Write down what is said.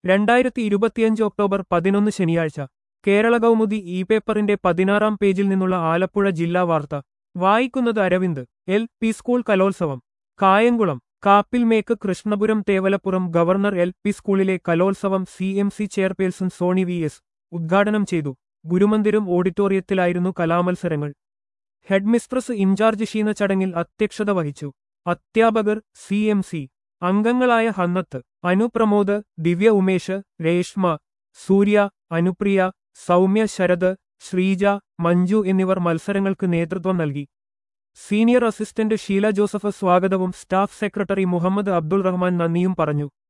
രണ്ടായിരത്തി ഇരുപത്തിയഞ്ച് ഒക്ടോബർ പതിനൊന്ന് ശനിയാഴ്ച കേരള കൗമുദി ഇ പേപ്പറിന്റെ പതിനാറാം പേജിൽ നിന്നുള്ള ആലപ്പുഴ ജില്ലാ വാർത്ത വായിക്കുന്നത് അരവിന്ദ് എൽ പി സ്കൂൾ കലോത്സവം കായംകുളം കാപ്പിൽ മേക്ക് Krishnapuram Thevalappuram governor L P സ്കൂളിലെ കലോത്സവം C M C chairperson Soni V S ഉദ്ഘാടനം ചെയ്തു ഗുരുമന്ദിരം ഓഡിറ്റോറിയത്തിലായിരുന്നു കലാമത്സരങ്ങൾ ഹെഡ്മിസ്ട്രസ് ഇൻചാർജ് ഷീന ചടങ്ങിൽ അധ്യക്ഷത വഹിച്ചു അധ്യാപകർ സി എം സി അംഗങ്ങളായ ഹന്നത്ത് അനുപ്രമോദ് ദിവ്യ ഉമേഷ് രേഷ്മ സൂര്യ അനുപ്രിയ സൗമ്യ ശരത് ശ്രീജ മഞ്ജു എന്നിവർ മത്സരങ്ങൾക്ക് നേതൃത്വം നൽകി സീനിയർ അസിസ്റ്റന്റ് ഷീല ജോസഫ് സ്വാഗതവും സ്റ്റാഫ് സെക്രട്ടറി മുഹമ്മദ് അബ്ദുൾ റഹ്മാൻ നന്ദിയും പറഞ്ഞു